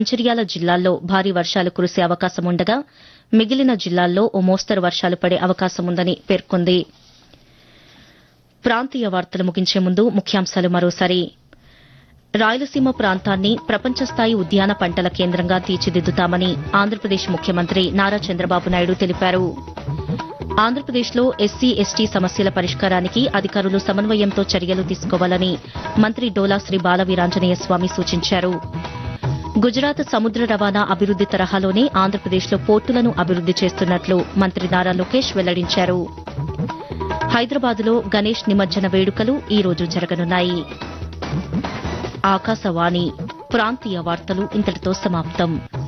మంచిర్యాల జిల్లాల్లో భారీ వర్షాలు కురిసే అవకాశం ఉండగా మిగిలిన జిల్లాల్లో ఓ మోస్తరు వర్షాలు పడే అవకాశం ఉందని పేర్కొంది ప్రాంతీయ వార్తలు ముగించే ముందు ముఖ్యాంశాలు మరోసారి రాయలసీమ ప్రాంతాన్ని ప్రపంచ స్థాయి ఉద్యాన పంటల కేంద్రంగా తీర్చిదిద్దుతామని ఆంధ్రప్రదేశ్ ముఖ్యమంత్రి నారా చంద్రబాబు నాయుడు తెలిపారు ఆంధ్రప్రదేశ్లో ఎస్సీ ఎస్టీ సమస్యల పరిష్కారానికి అధికారులు సమన్వయంతో చర్యలు తీసుకోవాలని మంత్రి డోలా శ్రీ బాలవీరాంజనేయ స్వామి సూచించారు గుజరాత్ సముద్ర రవాణా అభివృద్ది తరహాలోనే ఆంధ్రప్రదేశ్లో పోర్టులను అభివృద్ది చేస్తున్నట్లు మంత్రి నారా లోకేష్ వెల్లడించారు హైదరాబాద్లో గణేష్ నిమజ్జన వేడుకలు ఈ రోజు జరగనున్నాయి ఆకాశవాణి ప్రాంతీయ వార్తలు ఇంతటితో సమాప్తం